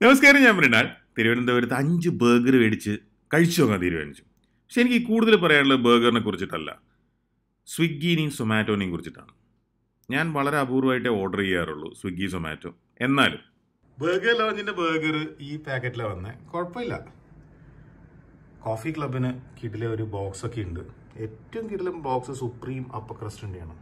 നമസ്കാരം ഞാൻ മൃണാൾ തിരുവനന്തപുരത്ത് അഞ്ച് ബർഗർ മേടിച്ച് കഴിച്ചു നോക്കാൻ തീരുമാനിച്ചു പക്ഷെ എനിക്ക് കൂടുതൽ പറയാനുള്ളത് ബർഗറിനെ കുറിച്ചിട്ടല്ല സ്വിഗ്ഗിനെയും സൊമാറ്റോനെയും കുറിച്ചിട്ടാണ് ഞാൻ വളരെ അപൂർവമായിട്ടേ ഓർഡർ ചെയ്യാറുള്ളൂ സ്വിഗ്ഗി സൊമാറ്റോ എന്നാലും ബർഗർ ലോഞ്ചിന്റെ ബർഗർ ഈ പാക്കറ്റിലാണ് വന്നേ കുഴപ്പമില്ല കോഫി ക്ലബിന് കിടിലെ ഒരു ബോക്സ് ഒക്കെ ഉണ്ട് ഏറ്റവും കിടിലം ബോക്സ് സുപ്രീം അപ്പർ ക്രസ്റ്റിൻ്റെയാണ്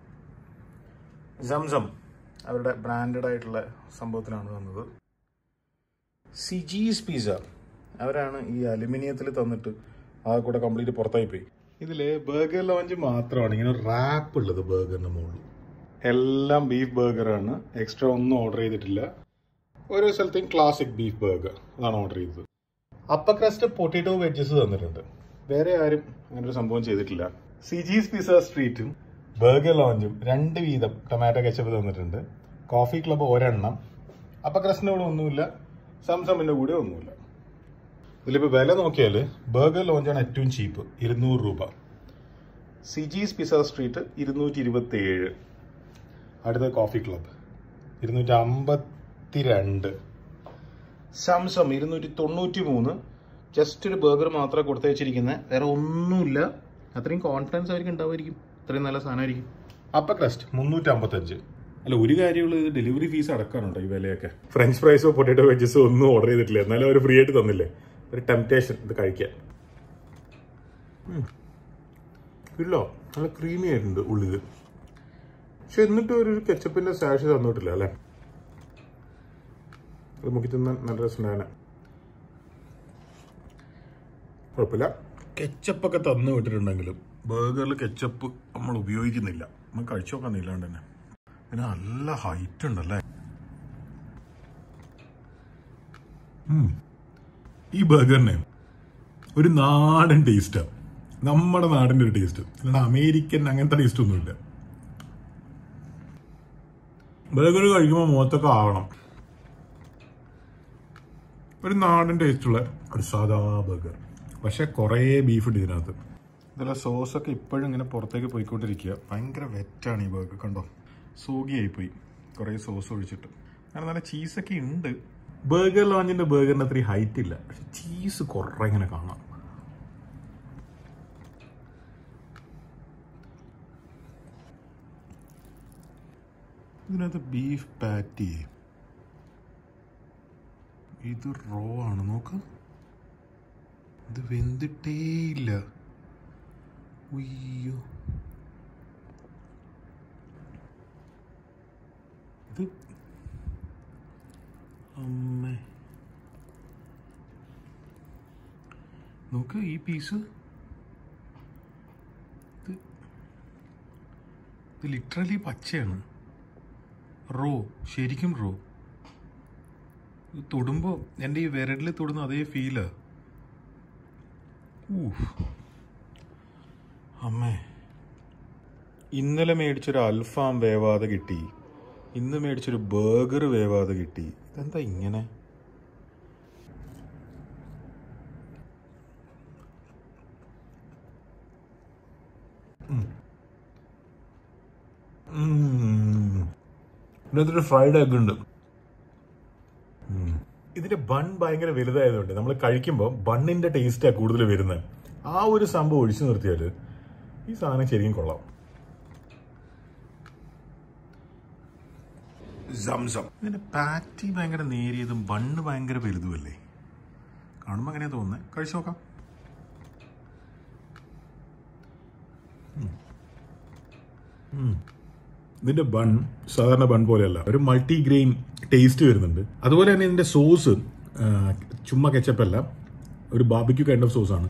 സംസം അവരുടെ ബ്രാൻഡഡ് ആയിട്ടുള്ള സംഭവത്തിലാണ് വന്നത് സിജീസ് പിസ്സ അവരാണ് ഈ അലുമിനിയത്തിൽ തന്നിട്ട് ആ കൂടെ കംപ്ലീറ്റ് പുറത്തായി പോയി ഇതില് ബർഗർ ലോഞ്ച് മാത്രമാണ് ഇങ്ങനെ റാപ്പ് ഉള്ളത് ബർഗറിന്റെ മുകളിൽ എല്ലാം ബീഫ് ബർഗറാണ് എക്സ്ട്രാ ഒന്നും ഓർഡർ ചെയ്തിട്ടില്ല ഓരോ സ്ഥലത്തെയും ക്ലാസിക് ബീഫ് ബർഗർ അതാണ് ഓർഡർ ചെയ്തത് അപ്പർ ക്രസ്റ്റ് പൊട്ടേറ്റോ വെജസ് തന്നിട്ടുണ്ട് വേറെ ആരും അങ്ങനെ ഒരു സംഭവം ചെയ്തിട്ടില്ല സിജീസ് പിസ്സ സ്ട്രീറ്റും ബർഗർ ലോഞ്ചും രണ്ട് വീതം ടൊമാറ്റോ കെച്ചപ്പ് തന്നിട്ടുണ്ട് കോഫി ക്ലബ്ബ് ഒരെണ്ണം അപ്പർ ക്രസ്റ്റിന്റെ കൂടെ ഒന്നുമില്ല സംസമിന്റെ കൂടെ ഒന്നുമില്ല ഇതിലിപ്പോൾ വില നോക്കിയാൽ ബർഗർ ലോഞ്ചാണ് ഏറ്റവും ചീപ്പ് ഇരുന്നൂറ് രൂപ സിജീസ് പിസ്സ സ്ട്രീറ്റ് ഇരുന്നൂറ്റി ഇരുപത്തി ഏഴ് അടുത്ത കോഫി ക്ലബ്ബ് ഇരുന്നൂറ്റി അമ്പത്തി രണ്ട് സംസം ഇരുന്നൂറ്റി തൊണ്ണൂറ്റി മൂന്ന് ജസ്റ്റ് ഒരു ബർഗർ മാത്രമേ കൊടുത്തയച്ചിരിക്കുന്നത് വേറെ ഒന്നുമില്ല അത്രയും കോൺഫിഡൻസ് ആയിരിക്കും ഉണ്ടാവുമായിരിക്കും അത്രയും നല്ല സാധനമായിരിക്കും അപ്പർ ക്രസ്റ്റ് മുന്നൂറ്റി അമ്പത്തഞ്ച് അല്ല ഒരു കാര്യമുള്ള ഡെലിവറി ഫീസ് അടക്കാനുണ്ടോ ഈ വിലയൊക്കെ ഫ്രഞ്ച് ഫ്രൈസോ പൊട്ടേറ്റോ വെജസോ ഒന്നും ഓർഡർ ചെയ്തിട്ടില്ല എന്നാലും അവർ ഫ്രീ ആയിട്ട് തന്നില്ലേ ഒരു ടെംപ്റ്റേഷൻ ഇത് കഴിക്കാൻ ഇല്ലോ നല്ല ക്രീമി ആയിട്ടുണ്ട് ഉള്ളിൽ പക്ഷെ എന്നിട്ട് ഒരു കെച്ചപ്പിന്റെ സാഷ് തന്നിട്ടില്ല അല്ലേ അത് മുക്കി തിന്നാൻ നല്ല രസമുണ്ടാകാൻ കുഴപ്പമില്ല കെച്ചപ്പൊക്കെ തന്നു വിട്ടിട്ടുണ്ടെങ്കിലും ബർഗറിൽ കെച്ചപ്പ് നമ്മൾ ഉപയോഗിക്കുന്നില്ല നമ്മൾ കഴിച്ചു നോക്കാൻ ഇല്ലാണ്ട് തന്നെ പിന്നെ നല്ല ഹൈറ്റ് ഉണ്ടല്ലേ ഉം. ഈ ബർഗറിന് ഒരു നാടൻ ടേസ്റ്റാണ് നമ്മുടെ നാടിന്റെ ഒരു ടേസ്റ്റ് അല്ലാണ്ട് അമേരിക്കൻ അങ്ങനത്തെ ടേസ്റ്റ് ഒന്നുമില്ല ബർഗർ കഴിക്കുമ്പോൾ മുഖത്തൊക്കെ ആവണം ഒരു നാടൻ ടേസ്റ്റുള്ള ഒരു സാധാ ബർഗർ പക്ഷെ കുറേ ബീഫ് ഉണ്ട് ഇതിനകത്ത് ഇതിലെ സോസൊക്കെ ഇപ്പോഴും ഇങ്ങനെ പുറത്തേക്ക് പോയിക്കൊണ്ടിരിക്കുക ഭയങ്കര വെറ്റാണ് ഈ ബർഗർ കണ്ടോ സോഗിയായി പോയി കുറേ സോസ് ഒഴിച്ചിട്ട് അങ്ങനെ നല്ല ചീസൊക്കെ ഉണ്ട് ബർഗർ ലോഞ്ചിന്റെ ബർഗറിന് അത്രയും ഹൈറ്റ് ഇല്ല പക്ഷെ ചീസ് കുറേ ഇങ്ങനെ കാണാം ഇതിനകത്ത് ബീഫ് പാറ്റി ഇത് റോ ആണ് നോക്ക് ഇത് വെന്തിട്ടേയില്ല ഉയ്യോ ഇത് അമ്മേ നോക്ക് ഈ പീസ് ഇത് ഇത് ലിറ്ററലി പച്ചയാണ് റോ ശരിക്കും റോ ഇത് തൊടുമ്പോൾ എൻ്റെ ഈ വിരലിൽ തൊടുന്ന അതേ ഫീല് അമ്മേ ഇന്നലെ മേടിച്ചൊരു അൽഫാം വേവാതെ കിട്ടി ഇന്ന് മേടിച്ചൊരു ബർഗർ വേവാതെ കിട്ടി ഇതെന്താ ഇങ്ങനെ ഇതിനകത്തൊരു ഫ്രൈഡ് എഗ് ഉണ്ട് ഇതിന്റെ ബൺ ഭയങ്കര വലുതായതുകൊണ്ട് നമ്മൾ കഴിക്കുമ്പോൾ ബണ്ണിന്റെ ടേസ്റ്റാണ് കൂടുതൽ വരുന്നത് ആ ഒരു സംഭവം ഒഴിച്ചു നിർത്തിയാൽ ഈ സാധനം ശരിക്കും കൊള്ളാം സംസം ഇതിന്റെ പാറ്റി ഭയങ്കര നേരിയതും ബണ്ണ് ഭയങ്കര വലുതുമല്ലേ കാണുമ്പോൾ അങ്ങനെയാ തോന്നുന്നത് കഴിച്ചു നോക്കാം ഇതിന്റെ ബൺ സാധാരണ ബൺ പോലെയല്ല ഒരു മൾട്ടി ഗ്രെയിൻ ടേസ്റ്റ് വരുന്നുണ്ട് അതുപോലെ തന്നെ ഇതിന്റെ സോസ് ചുമ്മാ കെച്ചപ്പല്ല ഒരു ബാബിക്യു കൈൻഡ് ഓഫ് സോസാണ്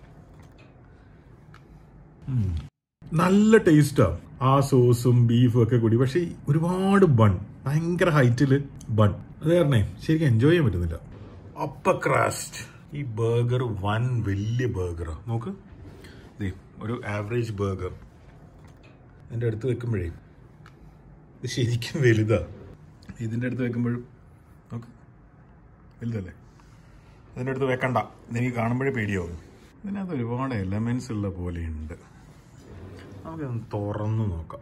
നല്ല ടേസ്റ്റാ ആ സോസും ബീഫും ഒക്കെ കൂടി പക്ഷെ ഒരുപാട് ബൺ ഭയങ്കര ഹൈറ്റില് ബൺ അത് കാരണേ ശരിക്കും എൻജോയ് ചെയ്യാൻ പറ്റുന്നില്ല അപ്പ ക്രാസ്റ്റ് ഈ ബർഗർ വൻ വലിയ ബർഗറാ നോക്ക് ദേ ഒരു ആവറേജ് ബർഗർ എൻ്റെ അടുത്ത് വെക്കുമ്പോഴേ ഇത് ശരിക്കും വലുതാ ഇതിൻ്റെ അടുത്ത് വെക്കുമ്പോഴും നോക്ക് വലുതല്ലേ ഇതിൻ്റെ അടുത്ത് വെക്കണ്ട ഇതെനിക്ക് കാണുമ്പോഴേ പേടിയാവും ഇതിനകത്ത് ഒരുപാട് എലമെന്റ്സ് ഉള്ള പോലെയുണ്ട് നമുക്കൊന്ന് തുറന്നു നോക്കാം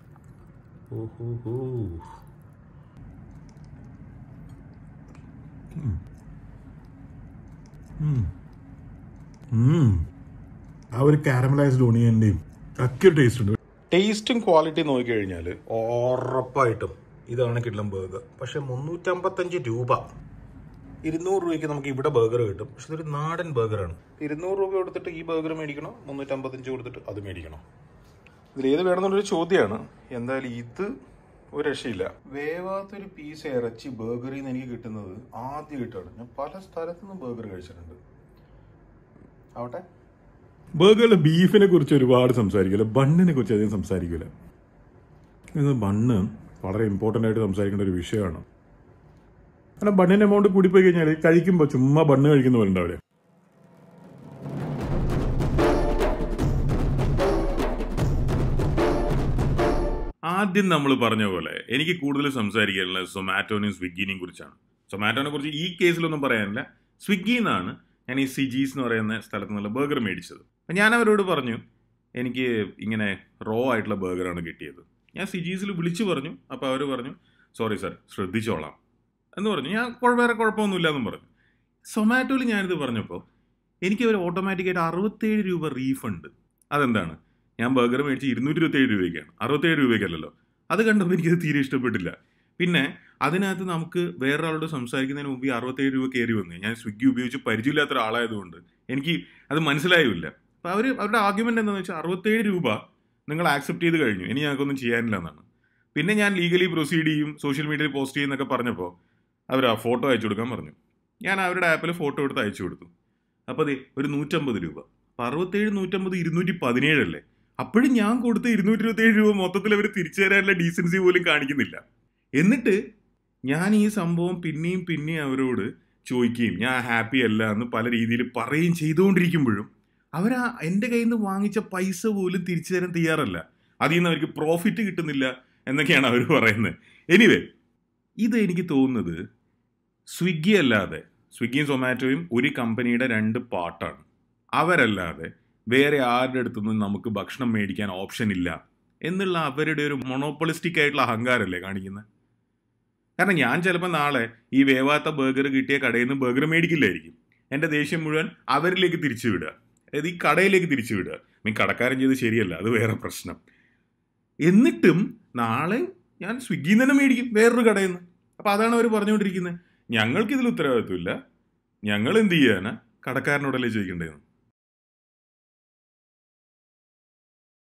ഓഹോ ആ ഒരു കാരമലൈസ്ഡ് ഓണിയന്റെയും ഒക്കെ ടേസ്റ്റ് ഉണ്ട് ടേസ്റ്റും ക്വാളിറ്റി നോക്കിക്കഴിഞ്ഞാൽ ഉറപ്പായിട്ടും ഇതാണ് കിട്ടും ബർഗർ പക്ഷെ മുന്നൂറ്റമ്പത്തഞ്ച് രൂപ ഇരുന്നൂറ് രൂപയ്ക്ക് നമുക്ക് ഇവിടെ ബർഗർ കിട്ടും പക്ഷെ ഇതൊരു നാടൻ ബർഗറാണ് ഇരുന്നൂറ് രൂപ കൊടുത്തിട്ട് ഈ ബർഗർ മേടിക്കണോ മുന്നൂറ്റമ്പത്തഞ്ച് കൊടുത്തിട്ട് അത് മേടിക്കണം ഇതിൽ ഏത് വേണമെന്നുള്ളൊരു ചോദ്യമാണ് എന്തായാലും ഇത് ഒരു രക്ഷയില്ല വേവാത്തൊരു പീസ് ഇറച്ചി ബർഗറിൽ നിന്ന് എനിക്ക് കിട്ടുന്നത് ആദ്യം കിട്ടുകയാണ് ഞാൻ പല സ്ഥലത്തു നിന്നും ബർഗർ കഴിച്ചിട്ടുണ്ട് ആവട്ടെ ബർഗറിലെ ബീഫിനെ കുറിച്ച് ഒരുപാട് സംസാരിക്കില്ല ബണ്ണിനെ കുറിച്ച് അധികം സംസാരിക്കില്ല ഇത് ബണ്ണ് വളരെ ഇമ്പോർട്ടൻ്റ് ആയിട്ട് സംസാരിക്കേണ്ട ഒരു വിഷയമാണ് കാരണം ബണ്ണിന്റെ എമൗണ്ട് കൂടിപ്പോയി കഴിഞ്ഞാൽ കഴിക്കുമ്പോൾ ചുമ്മാ ബണ്ണ് കഴിക്കുന്ന പോലെ ഉണ്ടാവില്ലേ ആദ്യം നമ്മൾ പറഞ്ഞ പോലെ എനിക്ക് കൂടുതൽ സംസാരിക്കാനുള്ളത് സൊമാറ്റോനെയും സ്വിഗ്ഗിനെയും കുറിച്ചാണ് സൊമാറ്റോനെ കുറിച്ച് ഈ കേസിലൊന്നും പറയാനില്ല സ്വിഗ്ഗി എന്നാണ് ഞാൻ ഈ സിജീസ് എന്ന് പറയുന്ന സ്ഥലത്ത് നിന്നുള്ള ബർഗർ മേടിച്ചത് അപ്പം ഞാൻ അവരോട് പറഞ്ഞു എനിക്ക് ഇങ്ങനെ റോ ആയിട്ടുള്ള ബർഗറാണ് കിട്ടിയത് ഞാൻ സിജീസിൽ വിളിച്ചു പറഞ്ഞു അപ്പോൾ അവർ പറഞ്ഞു സോറി സാർ ശ്രദ്ധിച്ചോളാം എന്ന് പറഞ്ഞു ഞാൻ കുഴ- വേറെ കുഴപ്പമൊന്നുമില്ല എന്നും പറഞ്ഞു സൊമാറ്റോയിൽ ഞാനിത് പറഞ്ഞപ്പോൾ എനിക്ക് അവർ ഓട്ടോമാറ്റിക്കായിട്ട് അറുപത്തേഴ് രൂപ റീഫണ്ട് അതെന്താണ് ഞാൻ ബർഗർ മേടിച്ച് ഇരുന്നൂറ്റി ഇരുപത്തേഴ് രൂപയ്ക്കാണ് അറുപത്തേഴ് രൂപയ്ക്കല്ലല്ലോ അത് കണ്ടപ്പോൾ എനിക്കത് തീരെ ഇഷ്ടപ്പെട്ടില്ല പിന്നെ അതിനകത്ത് നമുക്ക് വേറൊരാളോട് സംസാരിക്കുന്നതിന് മുമ്പ് ഈ അറുപത്തേഴ് രൂപ കയറി വന്നു ഞാൻ സ്വിഗ്ഗി ഉപയോഗിച്ച് പരിചയമില്ലാത്ത ഒരാളായതുകൊണ്ട് എനിക്ക് അത് മനസ്സിലായില്ല അപ്പോൾ അവർ അവരുടെ ആർഗ്യുമെൻ്റ് എന്താണെന്ന് വെച്ചാൽ അറുപത്തേഴ് രൂപ നിങ്ങൾ ആക്സെപ്റ്റ് ചെയ്ത് കഴിഞ്ഞു ഇനി ഞങ്ങൾക്കൊന്നും ചെയ്യാനില്ല എന്നാണ് പിന്നെ ഞാൻ ലീഗലി പ്രൊസീഡ് ചെയ്യും സോഷ്യൽ മീഡിയയിൽ പോസ്റ്റ് ചെയ്യുന്നൊക്കെ പറഞ്ഞപ്പോൾ അവർ ആ ഫോട്ടോ അയച്ചു കൊടുക്കാൻ പറഞ്ഞു ഞാൻ അവരുടെ ആപ്പിൽ ഫോട്ടോ എടുത്ത് അയച്ചു കൊടുത്തു അപ്പോൾ അതെ ഒരു നൂറ്റമ്പത് രൂപ അപ്പോൾ അറുപത്തേഴ് നൂറ്റമ്പത് ഇരുന്നൂറ്റി പതിനേഴല്ലേ അപ്പോഴും ഞാൻ കൊടുത്ത ഇരുന്നൂറ്റി ഇരുപത്തേഴ് രൂപ മൊത്തത്തിൽ അവർ തിരിച്ചു തരാനുള്ള ഡീസൻസി പോലും കാണിക്കുന്നില്ല എന്നിട്ട് ഞാൻ ഈ സംഭവം പിന്നെയും പിന്നെയും അവരോട് ചോദിക്കുകയും ഞാൻ ഹാപ്പി അല്ല എന്ന് പല രീതിയിൽ പറയുകയും ചെയ്തുകൊണ്ടിരിക്കുമ്പോഴും അവർ ആ എൻ്റെ കയ്യിൽ നിന്ന് വാങ്ങിച്ച പൈസ പോലും തിരിച്ചു തരാൻ തയ്യാറല്ല അതിൽ നിന്ന് അവർക്ക് പ്രോഫിറ്റ് കിട്ടുന്നില്ല എന്നൊക്കെയാണ് അവർ പറയുന്നത് എനിവേ ഇത് എനിക്ക് തോന്നുന്നത് സ്വിഗ്ഗി അല്ലാതെ സ്വിഗ്ഗിയും സൊമാറ്റോയും ഒരു കമ്പനിയുടെ രണ്ട് പാർട്ടാണ് അവരല്ലാതെ വേറെ ആരുടെ അടുത്തുനിന്നും നമുക്ക് ഭക്ഷണം മേടിക്കാൻ ഓപ്ഷൻ ഇല്ല എന്നുള്ള അവരുടെ ഒരു മൊണോപ്പൊളിസ്റ്റിക് ആയിട്ടുള്ള അഹങ്കാരമല്ലേ കാണിക്കുന്നത് കാരണം ഞാൻ ചിലപ്പോൾ നാളെ ഈ വേവാത്ത ബർഗർ കിട്ടിയ കടയിൽ നിന്ന് ബർഗർ മേടിക്കില്ലായിരിക്കും എൻ്റെ ദേഷ്യം മുഴുവൻ അവരിലേക്ക് തിരിച്ചു വിടുക അതായത് ഈ കടയിലേക്ക് തിരിച്ചു വിടുക മീൻ കടക്കാരൻ ചെയ്ത് ശരിയല്ല അത് വേറെ പ്രശ്നം എന്നിട്ടും നാളെ ഞാൻ സ്വിഗ്ഗിയിൽ നിന്ന് തന്നെ മേടിക്കും വേറൊരു കടയിൽ നിന്ന് അപ്പോൾ അതാണ് അവർ പറഞ്ഞുകൊണ്ടിരിക്കുന്നത് ഞങ്ങൾക്ക് ഇതിൽ ഉത്തരവാദിത്വമില്ല ഞങ്ങൾ എന്ത് ചെയ്യാനാ കടക്കാരനോടല്ലേ ചോദിക്കേണ്ടതെന്ന്